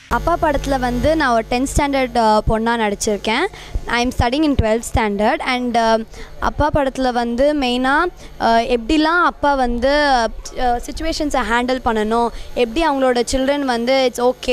அப்பா படத்தில் வந்து நான் ஒரு டென்த் ஸ்டாண்டர்ட் பொண்ணாக நடிச்சிருக்கேன் I am studying in twelfth standard and Appa படத்தில் வந்து மெயினாக எப்படிலாம் அப்பா வந்து சுச்சுவேஷன்ஸை ஹேண்டில் பண்ணணும் எப்படி அவங்களோட சில்ட்ரன் வந்து இட்ஸ் ஓகே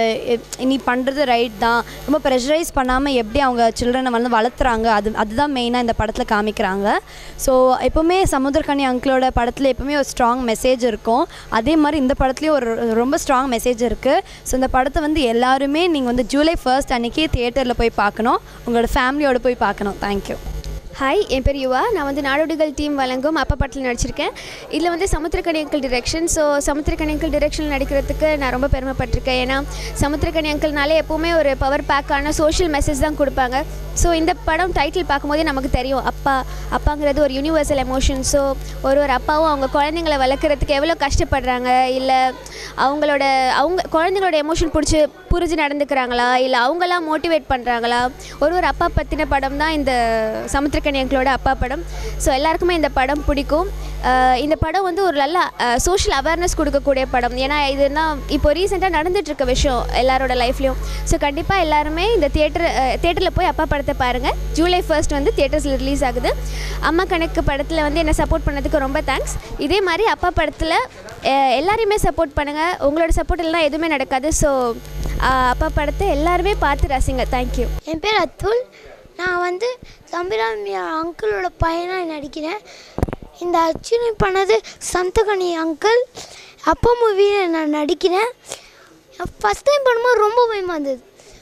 நீ பண்ணுறது ரைட் தான் ரொம்ப ப்ரெஷரைஸ் பண்ணாமல் எப்படி அவங்க சில்ட்ரனை வந்து வளர்த்துறாங்க அது அதுதான் மெயினாக இந்த படத்தில் காமிக்கிறாங்க ஸோ எப்போவுமே சமுத்திரக்கனி அங்கிளோட படத்தில் எப்போவுமே ஒரு ஸ்ட்ராங் மெசேஜ் இருக்கும் அதே மாதிரி இந்த படத்துலேயும் ஒரு ரொம்ப ஸ்ட்ராங் மெசேஜ் இருக்குது ஸோ இந்த படத்தை வந்து எல்லாருமே நீங்கள் வந்து ஜூலை ஃபர்ஸ்ட் அன்றைக்கி தியேட்டரில் போய் பார்க்கணும் உங்களோட ஃபேமிலியோட போய் பார்க்கணும் தேங்க்யூ ஹாய் என் பேர் யுவா நான் வந்து நாடோடிகள் டீம் வழங்கும் அப்பா படத்தில் நடிச்சிருக்கேன் இதில் வந்து Samuthirakani uncle direction so Samuthirakani uncle டிரெக்ஷனில் நடிக்கிறதுக்கு நான் ரொம்ப பெருமைப்பட்டிருக்கேன் ஏன்னா சமுத்திரக்கனி அங்கிள்னாலே எப்போவுமே ஒரு பவர் பேக்கான சோஷியல் மெசேஜ் தான் கொடுப்பாங்க ஸோ இந்த படம் டைட்டில் பார்க்கும்போதே நமக்கு தெரியும் அப்பா அப்பாங்கிறது ஒரு யூனிவர்சல் எமோஷன் ஸோ ஒரு ஒரு அப்பாவும் அவங்க குழந்தைங்களை வளர்க்குறதுக்கு எவ்வளோ கஷ்டப்படுறாங்க இல்லை அவங்களோட அவங்க குழந்தைங்களோட எமோஷன் பிடிச்சி புரிஞ்சு நடந்துக்கிறாங்களா இல்லை அவங்களாம் மோட்டிவேட் பண்ணுறாங்களா ஒரு ஒரு அப்பா பற்றின படம் தான் இந்த சமுத்திரக்கனி எங்களோட அப்பா படம் ஸோ எல்லாருக்குமே இந்த படம் பிடிக்கும் அஹ் இந்த படம் வந்து ஒரு நல்ல சோஷியல் அவேர்னஸ் கொடுக்கக்கூடிய படம் ஏன்னா இதுனா இப்போ ரீசெண்டாக நடந்துட்டுருக்க விஷயம் எல்லாரோட லைஃப்லையும் ஸோ கண்டிப்பாக எல்லாருமே இந்த தியேட்டர் தியேட்டரில் போய் அப்பா படத்தை பாருங்கள் ஜூலை ஃபர்ஸ்ட் வந்து தியேட்டர்ஸில் ரிலீஸ் ஆகுது அம்மா கணக்கு படத்தில் வந்து என்னை சப்போர்ட் பண்ணதுக்கு ரொம்ப தேங்க்ஸ் இதே மாதிரி அப்பா படத்தில் எல்லாரையுமே சப்போர்ட் பண்ணுங்கள் உங்களோட சப்போர்ட் இல்லைனா எதுவுமே நடக்காது ஸோ அப்பா படத்தை எல்லாருமே பார்த்து ரசிங்க தேங்க்யூ என் பேர் அத்துல் நான் வந்து சம்பிராமியா அங்கிளோட பையனாக நடிக்கிறேன் இந்த அச்சுனை பண்ணது சந்தகனி அங்கிள் அப்பா மூவியில் நான் நடிக்கிறேன் ஃபஸ்ட் டைம் பண்ணும்போது ரொம்ப பயமாக இருந்தது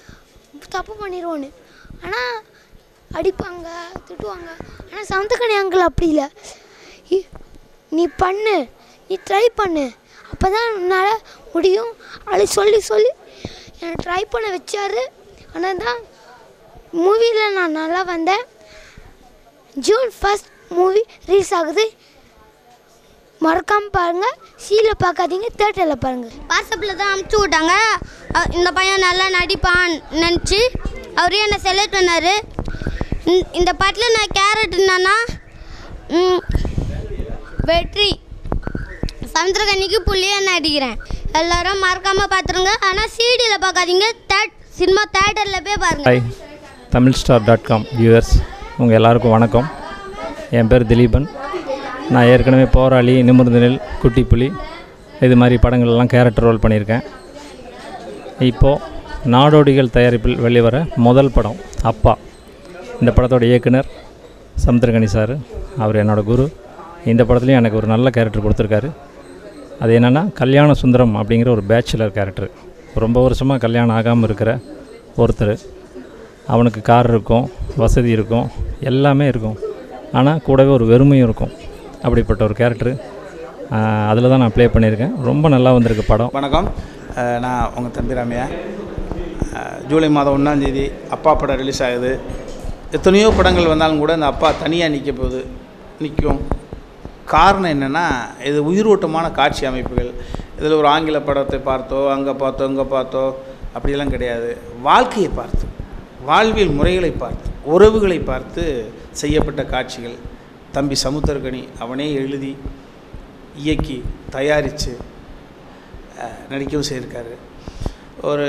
தப்பு பண்ணிடுவோன்னு ஆனால் அடிப்பாங்க திட்டுவாங்க ஆனால் சந்தகனி அங்கிள் அப்படி இல்லை இ- நீ பண்ணு நீ ட்ரை பண்ணு அப்போ தான் உன்னால் முடியும் அப்படி சொல்லி சொல்லி என்னை ட்ரை பண்ண வச்சாரு ஆனால் தான் மூவியில் நான் நல்லா வந்தேன் ஜூன் ஃபர்ஸ்ட் மூவி ரிலீஸ் ஆகுது மறக்காமல் பாருங்கள் சீல பார்க்காதீங்க தேட்டரில் பாருங்கள் வாட்ஸ்அப்பில் தான் அமுச்சு விட்டாங்க அ- இந்த பையன் நல்லா நடிப்பான் நினச்சி அவரே என்னை செலக்ட் பண்ணார் இந்த பாட்டில் நான் கேரட் என்னன்னா ம், வெற்றி சமுத்திரகன்னிக்கு புள்ளியாக நடிக்கிறேன் எல்லாரும் மறக்காமல் பார்த்துருங்க ஆனால் சிடியில் பார்க்காதீங்க தேட் சினிமா தேட்டரில் போய் பாருங்கள் hi Tamil Star dot com viewers உங்கள் எல்லாருக்கும் வணக்கம் என் பேர் திலீபன் நான் ஏற்கனவே போராளி நிமிர்ந்த நெல் குட்டி புலி இது மாதிரி படங்கள்லாம் கேரக்டர் ரோல் பண்ணியிருக்கேன் இப்போது நாடோடிகள் தயாரிப்பில் வெளிவர முதல் படம் அப்பா இந்த படத்தோட இயக்குனர் சமுத்திரகனி சார் அவர் என்னோடய குரு இந்த படத்துலையும் எனக்கு ஒரு நல்ல கேரக்டர் கொடுத்துருக்காரு அது என்னென்னா கல்யாண சுந்தரம் அப்படிங்கிற ஒரு பேச்சுலர் கேரக்டர் ரொம்ப வருஷமாக கல்யாணம் ஆகாமல் இருக்கிற ஒருத்தர் அவனுக்கு கார் இருக்கும் வசதி இருக்கும் எல்லாமே இருக்கும் ஆனால் கூடவே ஒரு வெறுமையும் இருக்கும் அப்படிப்பட்ட ஒரு கேரக்டர் அதில் தான் நான் ப்ளே பண்ணியிருக்கேன் ரொம்ப நல்லா வந்திருக்கு படம் வணக்கம் அஹ் நான் உங்கள் தம்பி ராமையா அஹ் ஜூலை மாதம் ஒன்றாந்தேதி அப்பா படம் ரிலீஸ் ஆகுது எத்தனையோ படங்கள் வந்தாலும் கூட இந்த அப்பா தனியாக நிற்க போகுது நிற்கும் காரணம் என்னென்னா இது உயிரோட்டமான காட்சி அமைப்புகள் இதில் ஒரு ஆங்கில படத்தை பார்த்தோ அங்கே பார்த்தோ இங்கே பார்த்தோ அப்படியெல்லாம் கிடையாது வாழ்க்கையை பார்த்து வாழ்வியல் முறைகளை பார்த்து உறவுகளை பார்த்து செய்யப்பட்ட காட்சிகள் தம்பி சமுத்திரகனி அவனே எழுதி இயக்கி தயாரித்து நடிக்கவும் செய்திருக்காரு ஒரு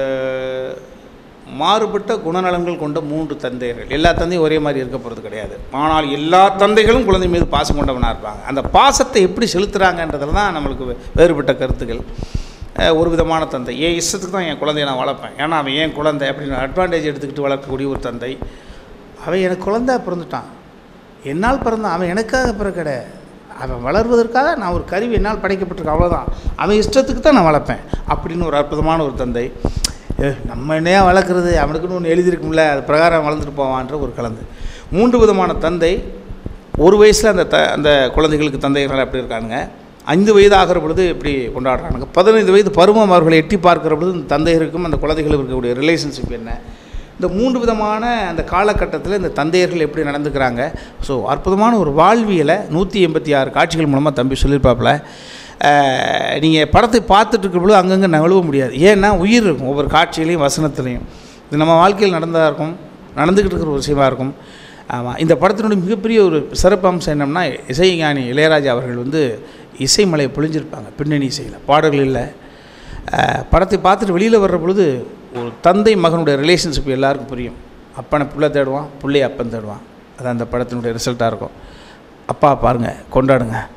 மாறுபட்ட குணநலங்கள் கொண்ட மூன்று தந்தையர்கள் எல்லா தந்தையும் ஒரே மாதிரி இருக்க போகிறது கிடையாது ஆனால் எல்லா தந்தைகளும் குழந்தை மீது பாசம் கொண்டவனாக இருப்பாங்க அந்த பாசத்தை எப்படி செலுத்துகிறாங்கன்றதுல தான் நம்மளுக்கு வே- வேறுபட்ட கருத்துக்கள் அஹ், ஒரு விதமான தந்தை என் இஷ்டத்துக்கு தான் என் குழந்தைய நான் வளர்ப்பேன் ஏன்னா அவன் என் குழந்தை அப்படின்னு அட்வான்டேஜ் எடுத்துக்கிட்டு வளர்க்கக்கூடிய ஒரு தந்தை அவன் எனக்கு குழந்தை பிறந்துட்டான் என்னால் பிறந்தான் அவன் எனக்காக பிறக்கட அவன் வளர்வதற்காக நான் ஒரு கருவி என்னால் படைக்கப்பட்டிருக்கேன் அவ்வளோதான் அவன் இஷ்டத்துக்கு தான் நான் வளர்ப்பேன் அப்படின்னு ஒரு அற்புதமான ஒரு தந்தை ஏ, நம்ம என்னையா வளர்க்குறது அவனுக்குன்னு ஒன்று எழுதியிருக்கும்ல அது பிரகாரம் வளர்ந்துட்டு போவான்ற ஒரு கலந்து மூன்று விதமான தந்தை ஒரு வயசில் அந்த த அந்த குழந்தைகளுக்கு தந்தைகள் அப்படி இருக்கானுங்க ஐந்து வயது ஆகிற பொழுது இப்படி கொண்டாடுறானுங்க பதினைந்து வயது பருவம் அவர்களை எட்டி பார்க்கிற பொழுது இந்த தந்தையருக்கும் அந்த குழந்தைகளுக்கும் இருக்கக்கூடிய ரிலேஷன்ஷிப் என்ன இந்த மூன்று விதமான அந்த காலகட்டத்தில் இந்த தந்தையர்கள் எப்படி நடந்துக்கிறாங்க ஸோ அற்புதமான ஒரு வாழ்வியலை நூற்றி எண்பத்தி ஆறு காட்சிகள் மூலமாக தம்பி சொல்லியிருப்பாப்புல நீங்கள் படத்தை பார்த்துட்டு இருக்கிற பொழுது அங்கங்கே நழுவ முடியாது ஏன்னா உயிர் இருக்கும் ஒவ்வொரு காட்சியிலையும் வசனத்துலையும் இது நம்ம வாழ்க்கையில் நடந்ததாக இருக்கும் நடந்துக்கிட்டு இருக்கிற ஒரு விஷயமா இருக்கும் ஆமாம் இந்த படத்தினுடைய மிகப்பெரிய ஒரு சிறப்பு அம்சம் என்னம்னா இசைஞானி இளையராஜா அவர்கள் வந்து இசைமலையை பொழிஞ்சிருப்பாங்க பின்னணி இசையில் பாடல்கள் இல்லை அஹ், படத்தை பார்த்துட்டு வெளியில் வர்ற பொழுது ஒரு தந்தை மகனுடைய ரிலேஷன்ஷிப் எல்லாருக்கும் புரியும் அப்பனை புள்ள தேடுவான் புள்ளைய அப்பன் தேடுவான் அது அந்த படத்தினுடைய ரிசல்ட்டாக இருக்கும் அப்பா பாருங்கள் கொண்டாடுங்க